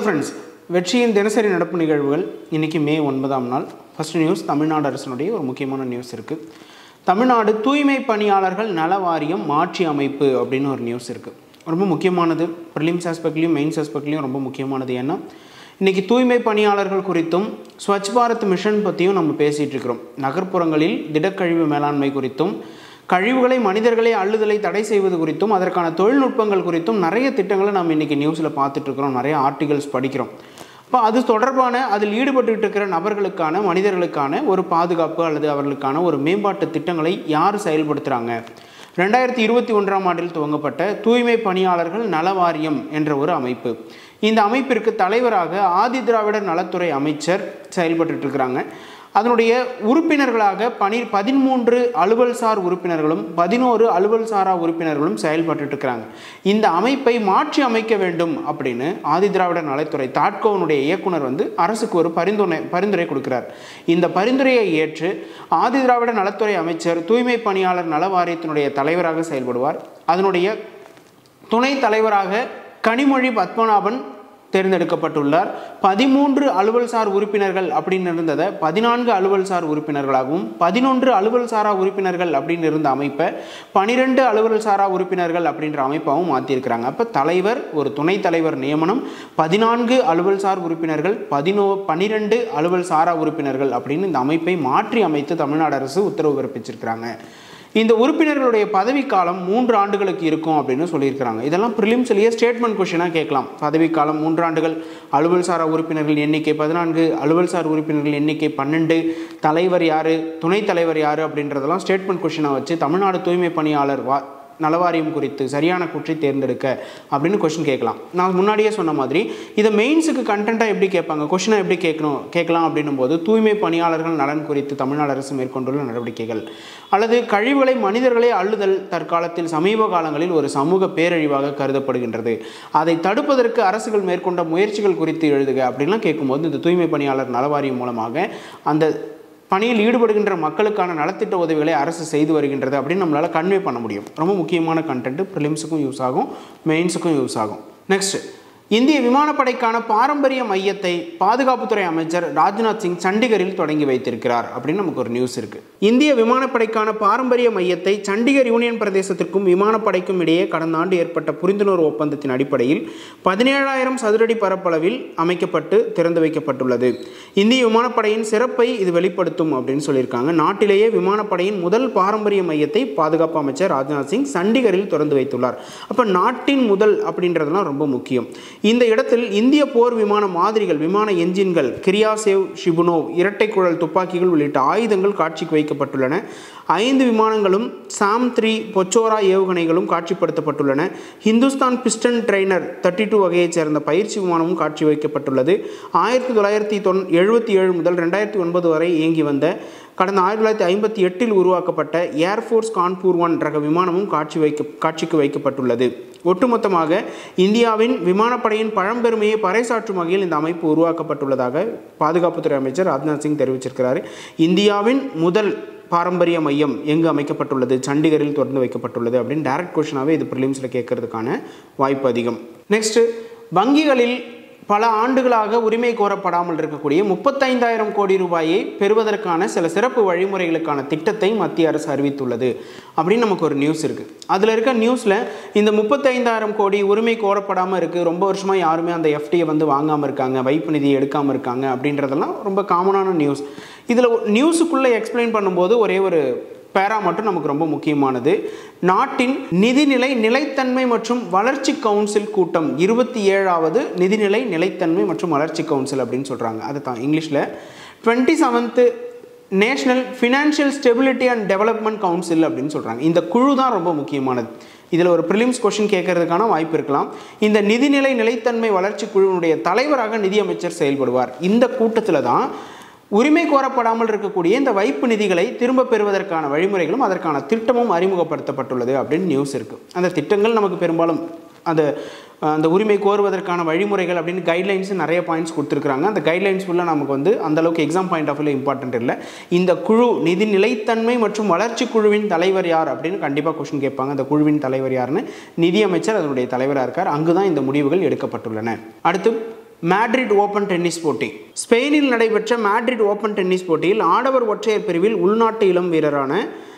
friends வெற்றியின் தினசரி நடப்பு நிகழ்வுகள் இன்றைக்கி மே ஒன்பதாம் நாள் ஃபர்ஸ்ட் நியூஸ் தமிழ்நாடு அரசினுடைய ஒரு முக்கியமான நியூஸ் இருக்குது தமிழ்நாடு தூய்மை பணியாளர்கள் நல வாரியம் மாற்றி அமைப்பு அப்படின்னு ஒரு நியூஸ் இருக்குது ரொம்ப முக்கியமானது ப்ரிலிம்ஸ் ஆஸ்பெக்ட்லையும் மெயின்ஸ் ஆஸ்பெக்ட்லையும் ரொம்ப முக்கியமானது ஏன்னா இன்றைக்கி தூய்மை பணியாளர்கள் குறித்தும் ஸ்வச் பாரத் மிஷன் பற்றியும் நம்ம பேசிகிட்டு இருக்கிறோம் நகர்ப்புறங்களில் திடக்கழிவு மேலாண்மை குறித்தும் கழிவுகளை மனிதர்களை அள்ளுதலை தடை செய்வது குறித்தும் அதற்கான தொழில்நுட்பங்கள் குறித்தும் நிறைய திட்டங்களை நம்ம இன்றைக்கி நியூஸில் பார்த்துட்டு இருக்கிறோம் நிறைய ஆர்டிகல்ஸ் படிக்கிறோம் இப்போ அது தொடர்பான அதில் ஈடுபட்டு இருக்கிற நபர்களுக்கான மனிதர்களுக்கான ஒரு பாதுகாப்பு அல்லது அவர்களுக்கான ஒரு மேம்பாட்டு திட்டங்களை யார் செயல்படுத்துகிறாங்க ரெண்டாயிரத்தி இருபத்தி ஒன்றாம் ஆண்டில் துவங்கப்பட்ட தூய்மை பணியாளர்கள் நல வாரியம் என்ற ஒரு அமைப்பு இந்த அமைப்பிற்கு தலைவராக ஆதி திராவிடர் நலத்துறை அமைச்சர் செயல்பட்டு இருக்கிறாங்க அதனுடைய உறுப்பினர்களாக பனி பதிமூன்று அலுவல்சார் உறுப்பினர்களும் பதினோரு அலுவல் சாரா உறுப்பினர்களும் செயல்பட்டு இருக்கிறாங்க இந்த அமைப்பை மாற்றி அமைக்க வேண்டும் அப்படின்னு ஆதி திராவிடர் நலத்துறை தாட்கோவனுடைய இயக்குனர் வந்து அரசுக்கு ஒரு பரிந்துரை பரிந்துரை கொடுக்கிறார் இந்த பரிந்துரையை ஏற்று ஆதி திராவிடர் நலத்துறை அமைச்சர் தூய்மை பணியாளர் நல வாரியத்தினுடைய தலைவராக செயல்படுவார் அதனுடைய துணை தலைவராக கனிமொழி பத்மநாபன் தேர்ந்தெடுக்கப்பட்டுள்ளார் பதிமூன்று அலுவல்சார் உறுப்பினர்கள் அப்படின்னு இருந்ததை பதினான்கு அலுவல்சார் உறுப்பினர்களாகவும் பதினொன்று அலுவல் சாரா உறுப்பினர்கள் அப்படின்னு இருந்த அமைப்பை பனிரெண்டு அலுவல் சாரா உறுப்பினர்கள் அப்படின்ற அமைப்பாகவும் மாற்றியிருக்கிறாங்க அப்போ தலைவர் ஒரு துணைத் தலைவர் நியமனம் பதினான்கு அலுவல்சார் உறுப்பினர்கள் பதினோ பனிரெண்டு அலுவல் சாரா உறுப்பினர்கள் அப்படின்னு இந்த அமைப்பை மாற்றி அமைத்து தமிழ்நாடு அரசு உத்தரவு பிறப்பிச்சிருக்கிறாங்க இந்த உறுப்பினர்களுடைய பதவிக்காலம் மூன்று ஆண்டுகளுக்கு இருக்கும் அப்படின்னு சொல்லியிருக்கிறாங்க இதெல்லாம் ப்ரிலிம்ஸ்லேயே ஸ்டேட்மெண்ட் கொஷினாக கேட்கலாம் பதவிக்காலம் மூன்று ஆண்டுகள் அலுவல் சாரா உறுப்பினர்கள் எண்ணிக்கை பதினான்கு அலுவல் சார் உறுப்பினர்கள் எண்ணிக்கை பன்னெண்டு தலைவர் யார் துணைத் தலைவர் யார் அப்படின்றதெல்லாம் ஸ்டேட்மெண்ட் கொஷினாக வச்சு தமிழ்நாடு தூய்மை பணியாளர் வா நலவாரியம் குறித்து சரியான குற்றி தேர்ந்தெடுக்க அப்படின்னு கொஷின் கேட்கலாம் நான் முன்னாடியே சொன்ன மாதிரி இதை மெயின்ஸுக்கு கண்டென்ட்டாக எப்படி கேட்பாங்க கொஷினை எப்படி கேட்கணும் கேட்கலாம் அப்படின்னும் போது தூய்மை பணியாளர்கள் நலன் குறித்து தமிழ்நாடு அரசு மேற்கொண்டுள்ள நடவடிக்கைகள் அல்லது கழிவுகளை மனிதர்களை அள்ளுதல் தற்காலத்தில் சமீப காலங்களில் ஒரு சமூக பேரழிவாக கருதப்படுகின்றது அதை தடுப்பதற்கு அரசுகள் மேற்கொண்ட முயற்சிகள் குறித்து எழுதுக அப்படின்லாம் கேட்கும்போது இந்த தூய்மை பணியாளர் நலவாரியம் மூலமாக அந்த பணியில் ஈடுபடுகின்ற மக்களுக்கான நலத்திட்ட உதவிகளை அரசு செய்து வருகின்றது அப்படின்னு நம்மளால் கன்வே பண்ண முடியும் ரொம்ப முக்கியமான கண்டென்ட் ப்ரிலிம்ஸுக்கும் யூஸ் ஆகும் மெயின்ஸுக்கும் யூஸ் ஆகும் நெக்ஸ்ட் இந்திய விமானப்படைக்கான பாரம்பரிய மையத்தை பாதுகாப்புத்துறை அமைச்சர் ராஜ்நாத் சிங் சண்டிகரில் தொடங்கி வைத்திருக்கிறார் அப்படின்னு நமக்கு ஒரு நியூஸ் இருக்கு இந்திய விமானப்படைக்கான பாரம்பரிய மையத்தை சண்டிகர் யூனியன் பிரதேசத்திற்கும் விமானப்படைக்கும் இடையே கடந்த ஆண்டு ஏற்பட்ட புரிந்துணர்வு ஒப்பந்தத்தின் அடிப்படையில் பதினேழாயிரம் சதுரடி பரப்பளவில் அமைக்கப்பட்டு திறந்து வைக்கப்பட்டுள்ளது இந்திய விமானப்படையின் சிறப்பை இது வெளிப்படுத்தும் அப்படின்னு சொல்லியிருக்காங்க நாட்டிலேயே விமானப்படையின் முதல் பாரம்பரிய மையத்தை பாதுகாப்பு அமைச்சர் ராஜ்நாத் சிங் சண்டிகரில் திறந்து வைத்துள்ளார் அப்போ நாட்டின் முதல் அப்படின்றதுலாம் ரொம்ப முக்கியம் இந்த இடத்தில் இந்திய போர் விமான மாதிரிகள் விமான என்ஜின்கள் கிரியாசேவ் ஷிபுனோவ் இரட்டை குழல் துப்பாக்கிகள் உள்ளிட்ட ஆயுதங்கள் காட்சிக்கு வைக்கப்பட்டுள்ளன ஐந்து விமானங்களும் சாம் த்ரீ பொச்சோரா ஏவுகணைகளும் காட்சிப்படுத்தப்பட்டுள்ளன Hindustan Piston trainer thirty two வகையைச் சேர்ந்த பயிற்சி விமானமும் காட்சி வைக்கப்பட்டுள்ளது ஆயிரத்தி தொள்ளாயிரத்தி தொன் எழுபத்தி ஏழு முதல் ரெண்டாயிரத்தி ஒன்பது வரை இயங்கி வந்த கடந்த ஆயிரத்தி தொள்ளாயிரத்தி ஐம்பத்தி எட்டில் உருவாக்கப்பட்ட ஏர்ஃபோர்ஸ் கான்பூர் ஒன் ரக விமானமும் காட்சி வைக்க காட்சிக்கு வைக்கப்பட்டுள்ளது ஒட்டுமொத்தமாக இந்தியாவின் விமானப்படையின் பழம்பெருமையை பறைசாற்றும் வகையில் இந்த அமைப்பு உருவாக்கப்பட்டுள்ளதாக பாதுகாப்புத்துறை அமைச்சர் ராஜ்நாத் சிங் தெரிவிச்சிருக்கிறார் இந்தியாவின் முதல் பாரம்பரிய மையம் எங்கு அமைக்கப்பட்டுள்ளது சண்டிகரில் திறந்து வைக்கப்பட்டுள்ளது அப்படின்னு டைரக்ட் கொஷனாகவே இது ப்ரிலிம்ஸில் கேட்கறதுக்கான வாய்ப்பு அதிகம் நெக்ஸ்ட்டு வங்கிகளில் பல ஆண்டுகளாக உரிமை கோரப்படாமல் இருக்கக்கூடிய முப்பத்தைந்தாயிரம் கோடி ரூபாயை பெறுவதற்கான சில சிறப்பு வழிமுறைகளுக்கான திட்டத்தை மத்திய அரசு அறிவித்துள்ளது அப்படின்னு நமக்கு ஒரு நியூஸ் இருக்குது அதில் இருக்க நியூஸில் இந்த முப்பத்தைந்தாயிரம் கோடி உரிமை கோரப்படாமல் இருக்குது ரொம்ப வருஷமாக யாருமே அந்த எஃப்டியை வந்து வாங்காமல் இருக்காங்க வைப்பு நிதி எடுக்காமல் இருக்காங்க அப்படின்றதெல்லாம் ரொம்ப காமனான நியூஸ் இதில் நியூஸுக்குள்ளே எக்ஸ்பிளைன் பண்ணும்போது ஒரே ஒரு பேரா மட்டும் நமக்கு ரொம்ப முக்கியமானது நாட்டின் நிதிநிலை நிலைத்தன்மை மற்றும் வளர்ச்சி கவுன்சில் கூட்டம் இருபத்தி ஏழாவது நிதிநிலை நிலைத்தன்மை மற்றும் வளர்ச்சி கவுன்சில் அப்படின்னு சொல்கிறாங்க அது தான் இங்கிலீஷில் twenty seventh national financial stability and development council அப்படின்னு சொல்கிறாங்க இந்த குழு தான் ரொம்ப முக்கியமானது இதில் ஒரு ப்ரிலிம்ஸ் கொஷின் கேட்கறதுக்கான வாய்ப்பு இருக்கலாம் இந்த நிதிநிலை நிலைத்தன்மை வளர்ச்சி குழுவினுடைய தலைவராக நிதியமைச்சர் செயல்படுவார் இந்த கூட்டத்தில் தான் உரிமை கோரப்படாமல் இருக்கக்கூடிய இந்த வைப்பு நிதிகளை திரும்ப பெறுவதற்கான வழிமுறைகளும் அதற்கான திட்டமும் அறிமுகப்படுத்தப்பட்டுள்ளது அப்படின்னு நியூஸ் இருக்குது அந்த திட்டங்கள் நமக்கு பெரும்பாலும் அந்த அந்த உரிமை கோருவதற்கான வழிமுறைகள் அப்படின்னு கைட்லைன்ஸ் நிறைய பாயிண்ட்ஸ் கொடுத்துருக்காங்க அந்த கைட்லைன்ஸ் ஃபுல்லாக நமக்கு வந்து அந்த அளவுக்கு exam point of view important இல்லை இந்த குழு நிதி நிலைத்தன்மை மற்றும் வளர்ச்சி குழுவின் தலைவர் யார் அப்படின்னு கண்டிப்பாக கொஸ்டின் கேட்பாங்க அந்த குழுவின் தலைவர் யாருன்னு நிதியமைச்சர் அதனுடைய தலைவராக இருக்கார் அங்கு தான் இந்த முடிவுகள் எடுக்கப்பட்டுள்ளன அடுத்து மேட்ரிட் ஓபன் டென்னிஸ் போட்டி ஸ்பெயினில் நடைபெற்ற மேட்ரிட் ஓபன் டென்னிஸ் போட்டியில் ஆடவர் ஒற்றையர் பிரிவில் உள்நாட்டு இளம் வீரரான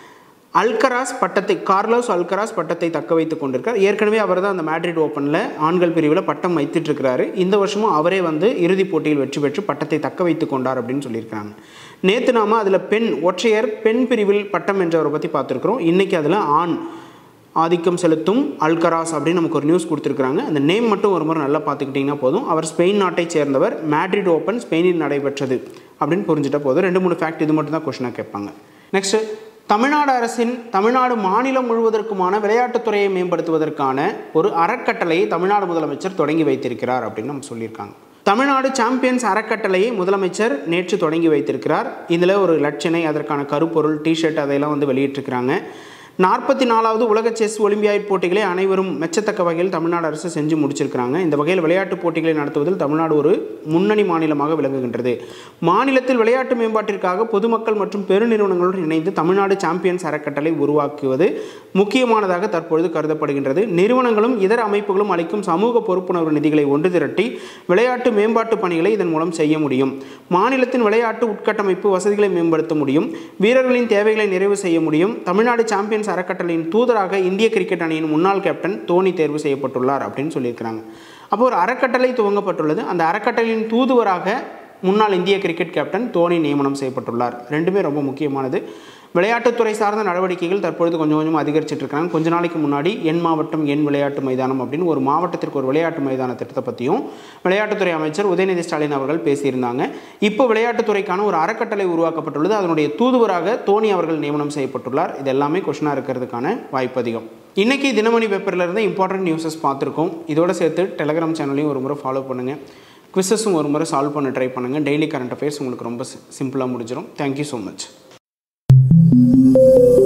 அல்கராஸ் பட்டத்தை கார்லோஸ் அல்கராஸ் பட்டத்தை தக்க வைத்துக் கொண்டிருக்கார் ஏற்கனவே அவர் தான் அந்த மேட்ரிட் ஓப்பனில் ஆண்கள் பிரிவில் பட்டம் வைத்துட்டு இருக்கிறாரு இந்த வருஷமும் அவரே வந்து இறுதிப் போட்டியில் வெற்றி பெற்று பட்டத்தை தக்க வைத்துக் கொண்டார் அப்படின்னு சொல்லியிருக்காங்க நேற்று நாம அதில் பெண் ஒற்றையர் பெண் பிரிவில் பட்டம் என்றவரை பற்றி பார்த்துருக்குறோம் இன்னைக்கு அதில் ஆண் ஆதிக்கம் செலுத்தும் அல்கராஸ் அப்படின்னு நமக்கு ஒரு நியூஸ் கொடுத்துருக்காங்க அந்த நேம் மட்டும் ஒரு முறை நல்லா பார்த்துக்கிட்டிங்கன்னா போதும் அவர் ஸ்பெயின் நாட்டை சேர்ந்தவர் மேட்ரிட் ஓப்பன் ஸ்பெயினில் நடைபெற்றது அப்படின்னு புரிஞ்சுட்டா போதும் ரெண்டு மூணு ஃபேக்ட் இது மட்டும் தான் கொஷனாக கேட்பாங்க நெக்ஸ்ட்டு தமிழ்நாடு அரசின் தமிழ்நாடு மாநிலம் முழுவதற்குமான விளையாட்டுத்துறையை மேம்படுத்துவதற்கான ஒரு அறக்கட்டளையை தமிழ்நாடு முதலமைச்சர் தொடங்கி வைத்திருக்கிறார் அப்படின்னு நம்ம சொல்லியிருக்காங்க தமிழ்நாடு சாம்பியன்ஸ் அறக்கட்டளையை முதலமைச்சர் நேற்று தொடங்கி வைத்திருக்கிறார் இதில் ஒரு லட்சணை அதற்கான கருப்பொருள் டிஷர்ட் அதையெல்லாம் வந்து வெளியிட்டிருக்கிறாங்க நாற்பத்தி நாலாவது உலக செஸ் ஒலிம்பியாட் போட்டிகளை அனைவரும் மெச்சத்தக்க வகையில் தமிழ்நாடு அரசு செஞ்சு முடிச்சிருக்கிறாங்க இந்த வகையில் விளையாட்டுப் போட்டிகளை நடத்துவதில் தமிழ்நாடு ஒரு முன்னணி மாநிலமாக விளங்குகின்றது மாநிலத்தில் விளையாட்டு மேம்பாட்டிற்காக பொதுமக்கள் மற்றும் பெருநிறுவனங்களுடன் இணைந்து தமிழ்நாடு சாம்பியன்ஸ் அறக்கட்டளை உருவாக்குவது முக்கியமானதாக தற்பொழுது கருதப்படுகின்றது நிறுவனங்களும் இதர அமைப்புகளும் அளிக்கும் சமூக பொறுப்புணர்வு நிதிகளை ஒன்று திரட்டி விளையாட்டு மேம்பாட்டு பணிகளை இதன் மூலம் செய்ய முடியும் மாநிலத்தின் விளையாட்டு உட்கட்டமைப்பு வசதிகளை மேம்படுத்த முடியும் வீரர்களின் தேவைகளை நிறைவு செய்ய முடியும் தமிழ்நாடு சாம்பியன்ஸ் அறக்கட்டளையின் தூதராக இந்திய கிரிக்கெட் அணியின் முன்னாள் கேப்டன் தோனி தேர்வு செய்யப்பட்டுள்ளார் அப்படின்னு சொல்லியிருக்கிறாங்க அப்போ ஒரு அறக்கட்டளை துவங்கப்பட்டுள்ளது அந்த அறக்கட்டளையின் தூதுவராக முன்னாள் இந்திய கிரிக்கெட் கேப்டன் தோனி நியமனம் செய்யப்பட்டுள்ளார் ரெண்டுமே ரொம்ப முக்கியமானது விளையாட்டுத்துறை சார்ந்த நடவடிக்கைகள் தற்பொழுது கொஞ்சம் கொஞ்சம் அதிகரிச்சிட்டு இருக்காங்க கொஞ்ச நாளைக்கு முன்னாடி என் மாவட்டம் என் விளையாட்டு மைதானம் அப்படின்னு ஒரு மாவட்டத்திற்கு ஒரு விளையாட்டு மைதான திட்டத்தை பற்றியும் விளையாட்டுத்துறை அமைச்சர் உதயநிதி ஸ்டாலின் அவர்கள் பேசியிருந்தாங்க இப்போ விளையாட்டுத்துறைக்கான ஒரு அறக்கட்டளை உருவாக்கப்பட்டுள்ளது அதனுடைய தூதுவராக தோனி அவர்கள் நியமனம் செய்யப்பட்டுள்ளார் இது எல்லாமே கொஷனாக இருக்கிறதுக்கான வாய்ப்பு அதிகம் இன்னைக்கு தினமணி பேப்பரில் இருந்து இம்பார்ட்டன்ட் நியூஸஸ் பார்த்துருக்கோம் இதோட சேர்த்து டெலகிராம் சேனலையும் ஒரு முறை ஃபாலோ பண்ணுங்கள் குவிசஸும் ஒரு முறை சால்வ் பண்ண ட்ரை பண்ணுங்கள் டெய்லி கரண்ட் அஃபேர்ஸ் உங்களுக்கு ரொம்ப சிம்பிளாக முடிஞ்சிடும் தேங்க்யூ ஸோ மச்